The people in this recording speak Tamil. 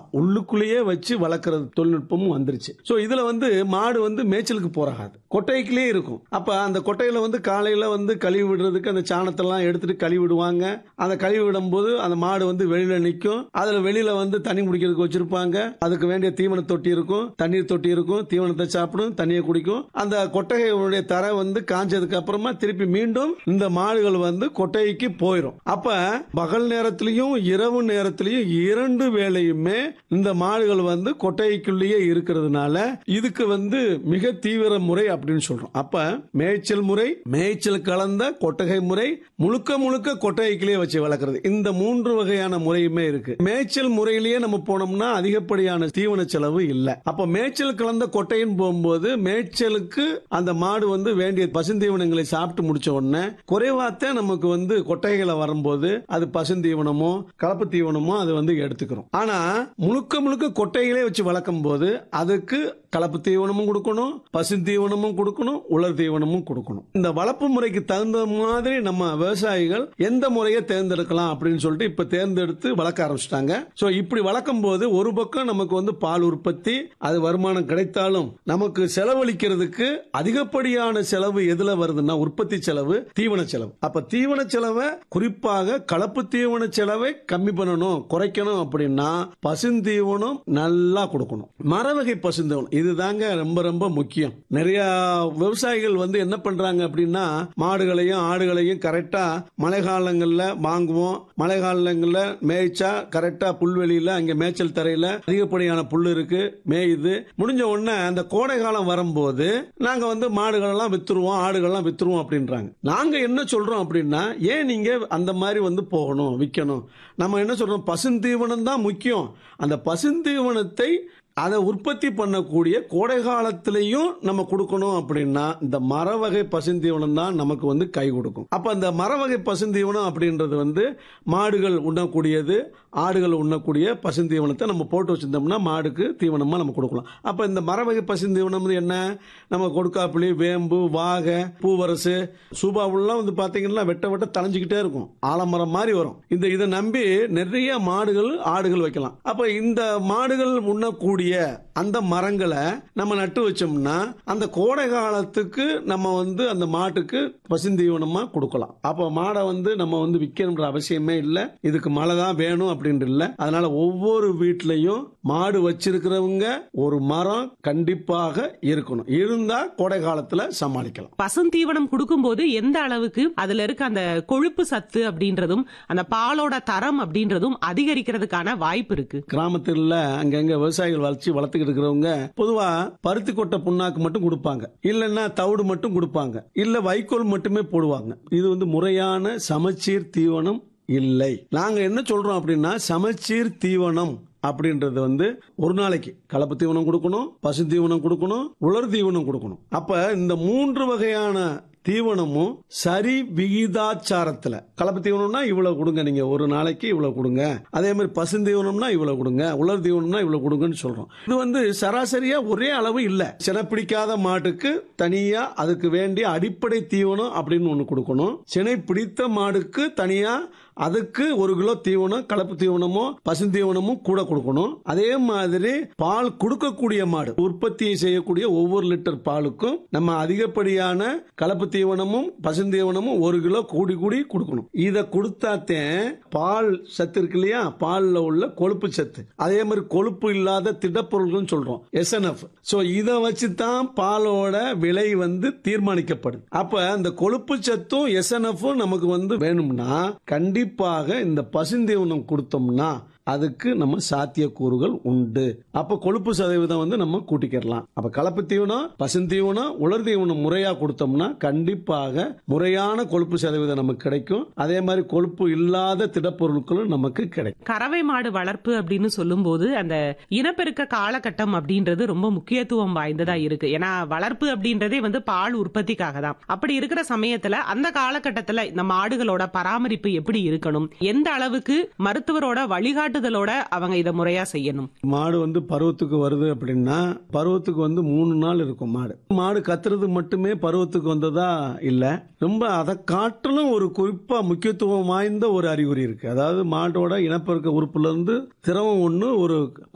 உள்ளுக்குள்ளேயே வச்சு வளர்க்கறது தொழில்நுட்பமும் வந்துருச்சு சோ இதுல வந்து மாடு வந்து மேய்ச்சலுக்கு போறாது கொட்டைக்குள்ளே இருக்கும் அப்ப அந்த கொட்டையில வந்து காலையில வந்து கழுவி விடுறதுக்கு அந்த சாணத்தெல்லாம் எடுத்துட்டு கழுவி விடுவாங்க அந்த கழுவி விடும்போது அந்த மாடு வந்து வெளியில நிற்கும் அதுல வெளியில வந்து தண்ணி குடிக்கிறதுக்கு வச்சிருப்பாங்க அதுக்கு வேண்டிய தீவன தொட்டி இருக்கும் தண்ணீர் தொட்டி இருக்கும் தீவனத்தை சாப்பிடும் தண்ணியை குடிக்கும் அந்த கொட்டகையுடைய தரை வந்து காஞ்சதுக்கு அப்புறமா திருப்பி மீண்டும் இந்த மாடுகள் வந்து கொட்டகைக்கு போயிடும் அப்ப பகல் நேரத்திலையும் இரவு நேரத்திலையும் இரண்டு வேளையுமே இந்த மாடுகள் வந்து கொட்டகைக்குள்ளேயே இருக்கிறதுனால இதுக்கு வந்து மிக தீவிர முறை அப்படின்னு சொல்றோம் அப்ப மேய்ச்சல் முறை மேய்ச்சல் கலந்த கொட்டகை முறை முழுக்க முழுக்க கொட்டகைக்குள்ளேயே வச்சு வளர்க்கறது இந்த மூன்று வகையான முறையுமே இருக்கு மேய்ச்சல் முறையிலேயே நம்ம போனோம்னா அதிகப்படியான தீவன செலவு இல்ல அப்ப மேய்ச்சல் கலந்த கொட்டைன்னு போகும்போது மேய்ச்சலுக்கு அந்த மாடு வந்து வேண்டிய பசுந்தீவனங்களை சாப்பிட்டு முடிச்ச உடனே குறைவாத்தான் நமக்கு வந்து கொட்டைகளை வரும்போது அது பசுந்தீவனமோ கலப்பு தீவனமோ அது வந்து எடுத்துக்கிறோம் ஆனா முழுக்க முழுக்க கொட்டைகளே வச்சு வளர்க்கும் போது அதுக்கு கலப்பு தீவனமும் கொடுக்கணும் பசு தீவனமும் கொடுக்கணும் உலர் தீவனமும் கொடுக்கணும் இந்த வளர்ப்பு முறைக்கு தகுந்த மாதிரி நம்ம விவசாயிகள் எந்த முறையை தேர்ந்தெடுக்கலாம் அப்படின்னு சொல்லிட்டு இப்ப தேர்ந்தெடுத்து வளர்க்க ஆரம்பிச்சிட்டாங்க சோ இப்படி வளர்க்கும் போது ஒரு பக்கம் நமக்கு வந்து பால் உற்பத்தி அது வருமானம் கிடைத்தாலும் நமக்கு செலவழிக்கிறதுக்கு அதிகப்படியான செலவு எதுல வருதுன்னா உற்பத்தி செலவு தீவன செலவு அப்ப தீவன செலவை குறிப்பாக கலப்பு தீவன செலவை கம்மி பண்ணணும் குறைக்கணும் அப்படின்னா பசுந்தீவனம் நல்லா கொடுக்கணும் மரவகை பசுந்தீவனம் இதுதாங்க ரொம்ப ரொம்ப முக்கியம் நிறைய விவசாயிகள் வந்து என்ன பண்றாங்க அப்படின்னா மாடுகளையும் ஆடுகளையும் கரெக்டா மழை காலங்கள்ல வாங்குவோம் மழை காலங்கள்ல மேய்ச்சா கரெக்டா புல்வெளியில அங்க மேய்ச்சல் தரையில அதிகப்படியான புல் இருக்கு மேயுது முடிஞ்ச உடனே அந்த கோடை காலம் வரும்போது நாங்க வந்து மாடுகள் எல்லாம் வித்துருவோம் ஆடுகள் எல்லாம் வித்துருவோம் அப்படின்றாங்க நாங்க என்ன சொல்றோம் அப்படின்னா ஏன் நீங்க அந்த மாதிரி வந்து போகணும் விற்கணும் நம்ம என்ன சொல்றோம் பசுந்தீவனம் தான் முக்கியம் அந்த பசுந்தீவனத்தை அதை உற்பத்தி பண்ணக்கூடிய கோடை காலத்திலையும் நம்ம கொடுக்கணும் அப்படின்னா இந்த மரவகை பசுந்தீவனம் தான் நமக்கு வந்து கை கொடுக்கும் அப்ப அந்த மரவகை பசுந்தீவனம் அப்படின்றது வந்து மாடுகள் உண்ணக்கூடியது ஆடுகள் உண்ணக்கூடிய பசுந்தீவனத்தை நம்ம போட்டு வச்சிருந்தோம்னா மாடுக்கு தீவனமா நம்ம கொடுக்கலாம் அப்ப இந்த மரவகை பசுந்தீவனம் வந்து என்ன நம்ம கொடுக்காப்புளி வேம்பு வாகை பூவரசு சூபாவுலாம் வந்து பாத்தீங்கன்னா வெட்ட வெட்ட தளைஞ்சுக்கிட்டே இருக்கும் ஆலமரம் மாதிரி வரும் இந்த இதை நம்பி நிறைய மாடுகள் ஆடுகள் வைக்கலாம் அப்ப இந்த மாடுகள் உண்ணக்கூடிய அந்த மரங்களை நம்ம நட்டு வச்சோம்னா அந்த கோடை காலத்துக்கு நம்ம வந்து அந்த மாட்டுக்கு பசுந்தீவனமா கொடுக்கலாம் அப்ப மாடை வந்து நம்ம வந்து விற்கணுன்ற அவசியமே இல்லை இதுக்கு மழை தான் வேணும் அப்படின்னு இல்லை அதனால ஒவ்வொரு வீட்லயும் மாடு வச்சிருக்கிறவங்க ஒரு மரம் கண்டிப்பாக இருக்கணும் இருந்தா கோடை காலத்துல சமாளிக்கலாம் பசுந்தீவனம் கொடுக்கும்போது எந்த அளவுக்கு அதுல இருக்க அந்த கொழுப்பு சத்து அப்படின்றதும் அந்த பாலோட தரம் அப்படின்றதும் அதிகரிக்கிறதுக்கான வாய்ப்பு இருக்கு கிராமத்துல அங்கங்க விவசாயிகள் வளர்ச்சி வளர்த்துக்கிட்டு இருக்கிறவங்க பொதுவா பருத்தி கொட்டை புண்ணாக்கு மட்டும் கொடுப்பாங்க இல்லைன்னா தவிடு மட்டும் கொடுப்பாங்க இல்ல வைக்கோல் மட்டுமே போடுவாங்க இது வந்து முறையான சமச்சீர் தீவனம் இல்லை நாங்க என்ன சொல்றோம் அப்படின்னா சமச்சீர் தீவனம் அப்படின்றது வந்து ஒரு நாளைக்கு கலப்பு தீவனம் கொடுக்கணும் பசு தீவனம் கொடுக்கணும் உலர் தீவனம் கொடுக்கணும் அப்ப இந்த மூன்று வகையான தீவனமும் சரி விகிதாச்சாரத்துல கலப்பு தீவனம்னா இவ்வளவு கொடுங்க நீங்க ஒரு நாளைக்கு இவ்வளவு கொடுங்க அதே மாதிரி பசு தீவனம்னா இவ்வளவு கொடுங்க உலர் தீவனம்னா இவ்வளவு கொடுங்கன்னு சொல்றோம் இது வந்து சராசரியா ஒரே அளவு இல்ல சினை பிடிக்காத மாட்டுக்கு தனியா அதுக்கு வேண்டிய அடிப்படை தீவனம் அப்படின்னு ஒண்ணு கொடுக்கணும் சினை பிடித்த மாடுக்கு தனியா அதுக்கு ஒரு கிலோ தீவனம் கலப்பு தீவனமோ பசுந்தீவனமும் கூட கொடுக்கணும் அதே மாதிரி பால் கொடுக்கக்கூடிய மாடு உற்பத்தி செய்யக்கூடிய ஒவ்வொரு லிட்டர் பாலுக்கும் நம்ம அதிகப்படியான கலப்பு தீவனமும் பசுந்தீவனமும் ஒரு கிலோ கூடி கூடி கொடுக்கணும் இத கொடுத்தாத்தேன் பால் சத்து இருக்கு இல்லையா பால்ல உள்ள கொழுப்பு சத்து அதே மாதிரி கொழுப்பு இல்லாத திடப்பொருள்கள் சொல்றோம் எஸ்என்எஃப் சோ இத வச்சு தான் பாலோட விலை வந்து தீர்மானிக்கப்படுது அப்ப அந்த கொழுப்பு சத்தும் எஸ்என்எஃப்பும் நமக்கு வந்து வேணும்னா கண்டிப்பா கண்டிப்பாக இந்த பசுந்தீவனம் கொடுத்தோம்னா அதுக்கு நம்ம சாத்தியக்கூறுகள் உண்டு அப்ப கொழுப்பு சதவீதம் வந்து நம்ம கூட்டிக்கிறலாம் அப்ப கலப்பு தீவனம் பசுந்தீவனம் உலர் தீவனம் முறையா கொடுத்தோம்னா கண்டிப்பாக முறையான கொழுப்பு சதவீதம் நமக்கு கிடைக்கும் அதே மாதிரி கொழுப்பு இல்லாத திடப்பொருட்களும் நமக்கு கிடைக்கும் கறவை மாடு வளர்ப்பு அப்படின்னு சொல்லும்போது அந்த இனப்பெருக்க காலகட்டம் அப்படின்றது ரொம்ப முக்கியத்துவம் வாய்ந்ததா இருக்கு ஏன்னா வளர்ப்பு அப்படின்றதே வந்து பால் உற்பத்திக்காக தான் அப்படி இருக்கிற சமயத்துல அந்த காலகட்டத்துல இந்த மாடுகளோட பராமரிப்பு எப்படி இருக்கணும் எந்த அளவுக்கு மருத்துவரோட வழிகாட்டு காட்டுதலோட அவங்க இதை முறையா செய்யணும் மாடு வந்து பருவத்துக்கு வருது அப்படின்னா பருவத்துக்கு வந்து மூணு நாள் இருக்கும் மாடு மாடு கத்துறது மட்டுமே பருவத்துக்கு வந்ததா இல்ல ரொம்ப அதை காட்டிலும் ஒரு குறிப்பா முக்கியத்துவம் வாய்ந்த ஒரு அறிகுறி இருக்கு அதாவது மாட்டோட இனப்பெருக்க உறுப்புல இருந்து திரவம் ஒண்ணு ஒரு